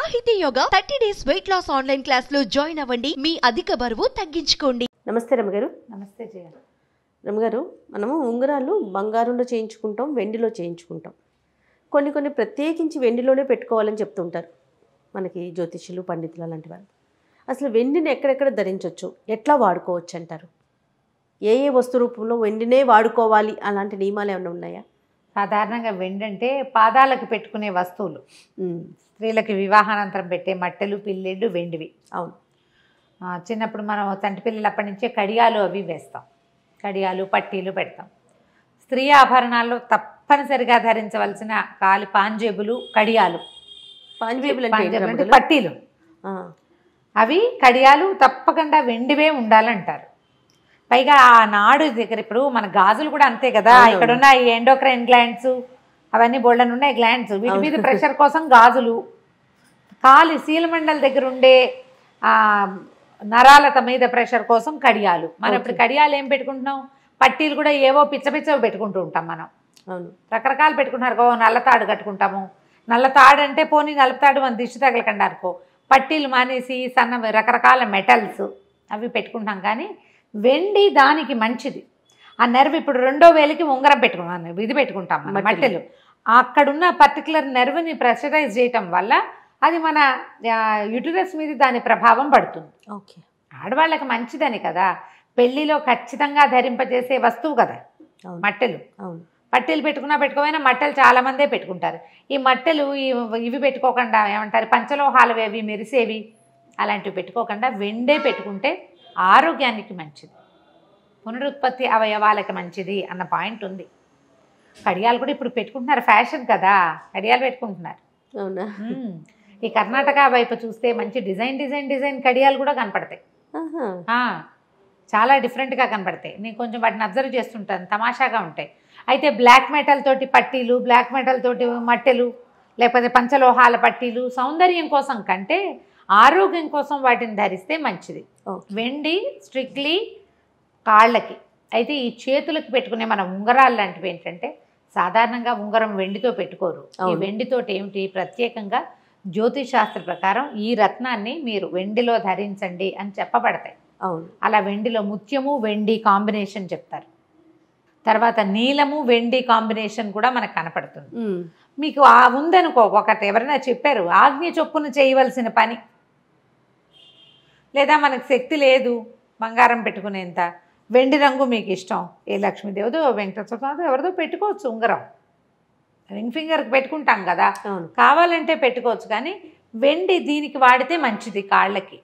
సాహితీ yoga thirty days weight loss online class లో join అవ్వండి మీ అధిక బరువు తగ్గించుకోండి నమస్తే రమగారు నమస్తే జయ రమగారు మనము ఉంగరాలు బంగారంలో చేయించుకుంటాం వెండిలో చేయించుకుంటాం కొన్ని కొన్ని ప్రత్యేకించి వెండిలోనే పెట్టుకోవాలని చెప్తుంటారు మనకి జ్యోతిష్యులు పండితులు అలాంటి వాళ్ళు అసలు వెండిని ఎక్కడెక్కడ ధరించవచ్చు ఎట్లా వాడుకోవచ్చు అంటారు ఏ ఏ వస్తు రూపంలో వెండినే వాడుకోవాలి అలాంటి నియమాలు ఏమైనా ఉన్నాయా సాధారణంగా వెండి అంటే పాదాలకు పెట్టుకునే వస్తువులు ఉమ్, స్త్రీలకి వివాహానంతరం పెట్టే మట్టెలు పిల్లెళ్ళు వెండివి అవును ఆ, చిన్నప్పుడు మనం తంటి పిల్లలు అప్పటి నుంచే కడియాలు అవి వేస్తాం కడియాలు పట్టీలు పెడతాం స్త్రీ ఆభరణాల్లో తప్పనిసరిగా ధరించవలసిన కాలి పాంజేబులు కడియాలు పాంజేబులు అంటే ఏంటి పాంజేబులు అంటే రమగారు? పట్టీలు ఆ, అవి కడియాలు తప్పకుండా వెండివే ఉండాలంటారు పైగా ఆ నాడు దగ్గర ఇప్పుడు మన గాజులు కూడా అంతే కదా అవునవును. ఇక్కడ ఉన్న ఈ ఎండోక్రైన్ గ్లాండ్స్ అవన్నీ బోల్డన్ ఉన్నాయి గ్లాండ్స్ వీటి మీద ప్రెషర్ కోసం గాజులు కాలి శీలమండల దగ్గర ఉండే ఆ నరాలత మీద ప్రెషర్ కోసం కడియాలు మనం ఇప్పుడు కడియాలు ఏం పెట్టుకుంటున్నాం పట్టీలు కూడా ఏవో పిచ్చ పిచ్చవి పెట్టుకుంటూ ఉంటాం మనం అవును రకరకాలు పెట్టుకుంటున్నారు ఓ నల్లతాడు కట్టుకుంటాము నల్లతాడు అంటే పోనీ నల్లతాడు మన దిష్టి తగలకండి అనుకో పట్టీలు మానేసి సన్న రకరకాల మెటల్స్ అవి పెట్టుకుంటాం కానీ వెండి దానికి మంచిది ఆ నెర్వ్ ఇప్పుడు రెండో వేలకి ఉంగరం పెట్టుకున్నాను ఇది పెట్టుకుంటాం మనం, మట్టెలు. మట్టెలు అక్కడున్న పర్టికులర్ నెర్వ్ని ప్రెషరైజ్ చేయటం వల్ల అది మన యూటిరస్ మీద దాని ప్రభావం పడుతుంది ఓకే ఆడవాళ్ళకి మంచిదని కదా పెళ్లిలో ఖచ్చితంగా ధరింపజేసే వస్తువు కదా అవును మట్టెలు అవును పట్టెలు పెట్టుకున్నా పెట్టుకోమైనా మట్టెలు చాలా మందే పెట్టుకుంటారు ఈ మట్టెలు ఈ- ఇవి పెట్టుకోకుండా ఏమంటారు పంచలోహాలు అవి మెరిసేవి అలాంటివి పెట్టుకోకుండా వెండే పెట్టుకుంటే ఆరోగ్యానికి మంచిది పునరుత్పత్తి అవయవాలకి మంచిది అన్న పాయింట్ ఉంది కడియాలు కూడా ఇప్పుడు పెట్టుకుంటున్నారు ఫ్యాషన్ కదా కడియాలు పెట్టుకుంటున్నారు అవునా మ్మ్. ఈ కర్ణాటక వైపు చూస్తే మంచి డిజైన్ డిజైన్ డిజైన్ కడియాలు కూడా కనపడతాయి ఆహా. ఆ, చాలా డిఫరెంట్గా కనపడతాయి నేను కొంచెం వాటిని అబ్జర్వ్ చేస్తుంటాను తమాషాగా ఉంటాయి అయితే బ్లాక్ మెటల్ తోటి పట్టీలు బ్లాక్ మెటల్ తోటి మట్టెలు లేకపోతే పంచలోహాల పట్టీలు సౌందర్యం కోసం కంటే ఆరోగ్యం కోసం వాటిని ధరిస్తే మంచిది ఓకే వెండి స్ట్రిక్ట్లీ కాళ్ళకి అయితే ఈ చేతులకు పెట్టుకునే మన ఉంగరాలు లాంటివి ఏంటంటే సాధారణంగా ఉంగరం వెండితో పెట్టుకోరు ఈ అవును. వెండితోటి ఏమిటి ప్రత్యేకంగా జ్యోతిష్ శాస్త్ర ప్రకారం ఈ రత్నాన్ని మీరు వెండిలో ధరించండి అని చెప్పబడతాయి అవును అలా వెండిలో ముత్యము వెండి కాంబినేషన్ చెప్తారు తర్వాత నీలము వెండి కాంబినేషన్ కూడా మనకు కనపడుతుంది ఉమ్, మీకు ఆ ఉందనుకో ఒకటి ఎవరైనా చెప్పారు ఆజ్ఞ చొప్పున చేయవలసిన పని లేదా మనకు శక్తి లేదు బంగారం పెట్టుకునేంత వెండి రంగు మీకు ఇష్టం ఏ లక్ష్మీదేవదో వెంకటేశ్వర స్వామిదో ఎవరిదో పెట్టుకోవచ్చు ఉంగరం రింగ్ ఫింగర్కి పెట్టుకుంటాం కదా అవును కావాలంటే పెట్టుకోవచ్చు కానీ వెండి దీనికి వాడితే మంచిది కాళ్ళకి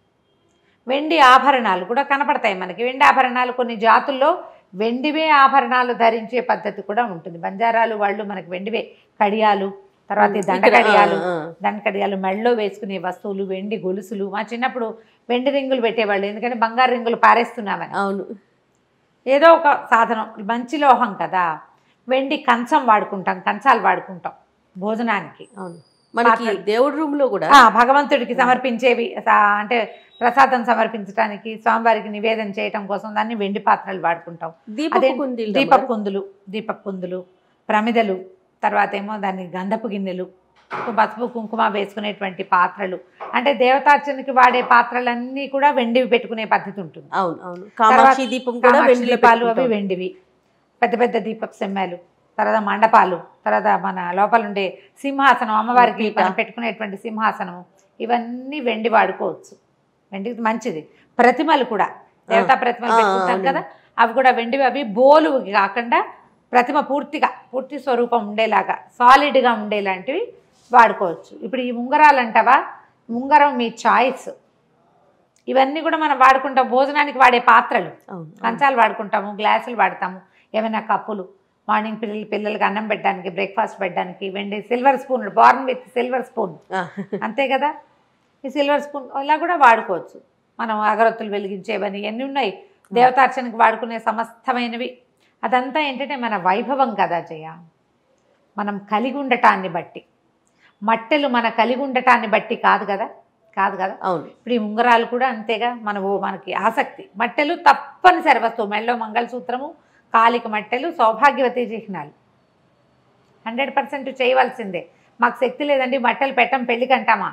వెండి ఆభరణాలు కూడా కనపడతాయి మనకి వెండి ఆభరణాలు కొన్ని జాతుల్లో వెండివే ఆభరణాలు ధరించే పద్ధతి కూడా ఉంటుంది బంజారాలు వాళ్ళు మనకి వెండివే కడియాలు తర్వాత ఈ దండ ఇక్కడ, ఆ, కడియాలు ఆ. దండ కడియాలు మెళ్ళలో వేసుకునే వస్తువులు వెండి గొలుసులు మా చిన్నప్పుడు వెండి రింగులు పెట్టేవాళ్ళు ఎందుకంటే బంగారు రింగులు పారేస్తున్నామని అవును ఏదో ఒక సాధనం మంచి లోహం కదా వెండి కంచం వాడుకుంటాం కంచాలు వాడుకుంటాం భోజనానికి అవును మనకి పాత్రలు. దేవుడి రూమ్ లో కూడా ఆ, భగవంతుడికి సమర్పించేవి సా- అంటే ప్రసాదం సమర్పించడానికి స్వామివారికి నివేదన చేయటం కోసం దాన్ని వెండి పాత్రలు వాడుకుంటాం దీపపు అదే కుందీలు దీపపు రమ్మగారు. కుందులు దీపపు కుందులు ప్రమిదలు తర్వాత ఏమో దాన్ని గంధపు గిన్నెలు పసుపు కుంకుమ వేసుకునేటువంటి పాత్రలు అంటే దేవతార్చనకి వాడే పాత్రలన్నీ కూడా వెండివి పెట్టుకునే పద్ధతి ఉంటుంది అవును అవును కామాక్షి దీపం కూడా కామాక్షి వెండిలో దీపాలు అవి పెట్టుకుంటాం. వెండివి పెద్ద పెద్ద దీపపు సెమ్మాలు తర్వాత మండపాలు తర్వాత మన లోపల ఉండే సింహాసనం అమ్మవారికి పీఠ. మనం పెట్టుకునేటువంటి సింహాసనం ఇవన్నీ వెండి వాడుకోవచ్చు వెండికి మంచిది ప్రతిమలు కూడా దేవతా ప్రతిమలు ఆ, పెట్టుకుంటాం అవునండి. కదా అవి కూడా వెండివి అవి బోలు కాకుండా ప్రతిమ పూర్తిగా పూర్తి స్వరూపం ఉండేలాగా సాలిడ్గా ఉండేలాంటివి వాడుకోవచ్చు ఇప్పుడు ఈ ఉంగరాలు అంటావా ఉంగరం మీ చాయిస్ ఇవన్నీ కూడా మనం వాడుకుంటాం భోజనానికి వాడే పాత్రలు అవును అవును. కంచాలు వాడుకుంటాము గ్లాసులు వాడతాము ఏమైనా కప్పులు మార్నింగ్ పిల్లలు పిల్లలకి అన్నం పెట్టడానికి బ్రేక్ఫాస్ట్ పెట్టడానికి వెండి silver spoon born with silver spoon ఆ, అంతే కదా ఈ సిల్వర్ స్పూన్ ఇలా కూడా వాడుకోవచ్చు మనం అగరొత్తులు వెలిగించేవని ఎన్ని ఉన్నాయి దేవతార్చనకి వాడుకునే సమస్తమైనవి అదంతా ఏంటంటే మన వైభవం కదా జయ మనం కలిగి ఉండటాన్ని బట్టి మట్టెలు మన కలిగి ఉండటాన్ని బట్టి కాదు కదా కాదు కదా అవును ఇప్పుడు ఈ ఉంగరాలు కూడా అంతేగా మన ఓ మనకి ఆసక్తి మట్టెలు తప్పనిసరి వస్తువు మెళ్ళో మంగళసూత్రము కాలిక మట్టెలు సౌభాగ్యవతి చిహ్నాలు హండ్రెడ్ పర్సెంట్ చేయవలసిందే మాకు శక్తి లేదండి మట్టెలు పెట్టం పెళ్ళికి అంటామా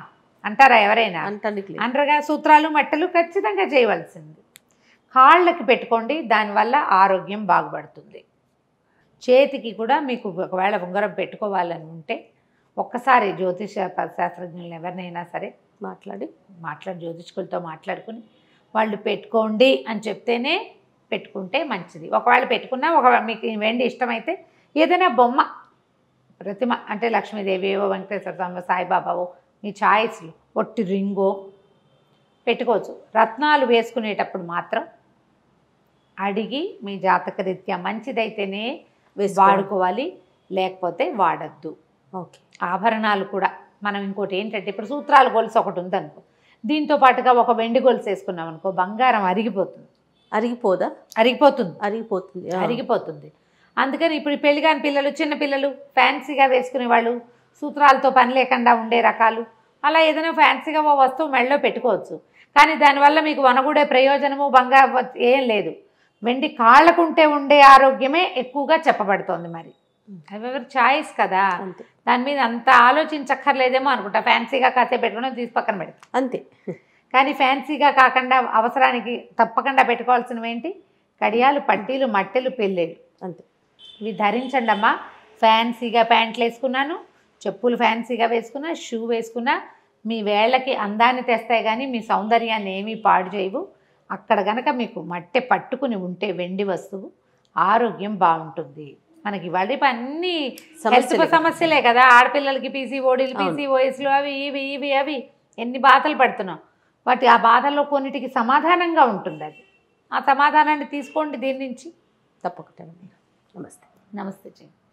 అంటారా ఎవరైనా అంటానికి లేదు అనరుగా సూత్రాలు మట్టలు ఖచ్చితంగా చేయవలసింది కాళ్ళకి పెట్టుకోండి దానివల్ల ఆరోగ్యం బాగుపడుతుంది చేతికి కూడా మీకు ఒకవేళ ఉంగరం పెట్టుకోవాలని ఉంటే ఒక్కసారి జ్యోతిష శాస్త్రజ్ఞులు ఎవరినైనా సరే మాట్లాడి మాట్లాడి జ్యోతిష్కులతో మాట్లాడుకుని వాళ్ళు పెట్టుకోండి అని చెప్తేనే పెట్టుకుంటే మంచిది ఒకవేళ పెట్టుకున్నా ఒకవేళ మీకు ఈ వెండి ఇష్టమైతే ఏదైనా బొమ్మ ప్రతిమ అంటే లక్ష్మీదేవి ఏవో వెంకటేశ్వర స్వామి సాయిబాబావో మీ ఛాయిస్లు ఒట్టి రింగో పెట్టుకోవచ్చు రత్నాలు వేసుకునేటప్పుడు మాత్రం అడిగి మీ జాతక రీత్యా మంచిదైతేనే వేసుకోవాలి. వాడుకోవాలి లేకపోతే వాడద్దు ఓకే ఆభరణాలు కూడా మనం ఇంకోటి ఏంటంటే ఇప్పుడు సూత్రాల గొలుసు ఒకటి ఉందనుకో దీంతో పాటుగా ఒక వెండి గొలుసు వేసుకున్నాం అనుకో బంగారం అరిగిపోతుంది అరిగిపోదా అరిగిపోతుంది అరిగిపోతుంది ఆ. అరిగిపోతుంది అందుకని ఇప్పుడు ఈ పెళ్లి కాని పిల్లలు చిన్న పిల్లలు ఫ్యాన్సీగా వేసుకునే వాళ్ళు సూత్రాలతో పని లేకుండా ఉండే రకాలు అలా ఏదైనా ఫ్యాన్సీగా ఓ వస్తువు మెడలో పెట్టుకోవచ్చు కానీ దానివల్ల మీకు వనగూడే ప్రయోజనము బంగారు ఏం లేదు వెండి కాళ్ళకుంటే ఉండే ఆరోగ్యమే ఎక్కువగా చెప్పబడుతోంది మరి అవి ఎవరి ఛాయిస్ కదా అంతే దాని మీద అంత ఆలోచించక్కర్లేదేమో అనుకుంటా ఫ్యాన్సీగా కాసేపు పెట్టుకుని తీసి పక్కన పెడతాం అంతే కానీ ఫ్యాన్సీగా కాకుండా అవసరానికి తప్పకుండా పెట్టుకోవాల్సినవి ఏంటి కడియాలు పట్టీలు మట్టెలు పెళ్ళేళ్ళు అంతే ఇవి ధరించండి అమ్మా ఫ్యాన్సీగా ప్యాంట్లు వేసుకున్నాను చెప్పులు ఫ్యాన్సీగా వేసుకున్నా షూ వేసుకున్నా మీ వేళ్ళకి అందాన్ని తెస్తాయి కానీ మీ సౌందర్యాన్ని ఏమీ పాడు చేయవు అక్కడ గనక మీకు మట్టె పట్టుకుని ఉంటే వెండి వస్తువు ఆరోగ్యం బాగుంటుంది మనకి ఇవాళ రేపు అన్ని హెల్త్ సమస్యలే. సమస్యలే కదా ఆడపిల్లలకి పీసీఓడీలు అవును. పీసీఓఎస్లు అవి ఇవి ఇవి అవి ఎన్ని బాధలు పడుతున్నాం వాటి ఆ బాధల్లో కొన్నిటికి సమాధానంగా ఉంటుంది అది ఆ సమాధానాన్ని తీసుకోండి దీని నుంచి తప్పకుండా నమస్తే నమస్తే జీ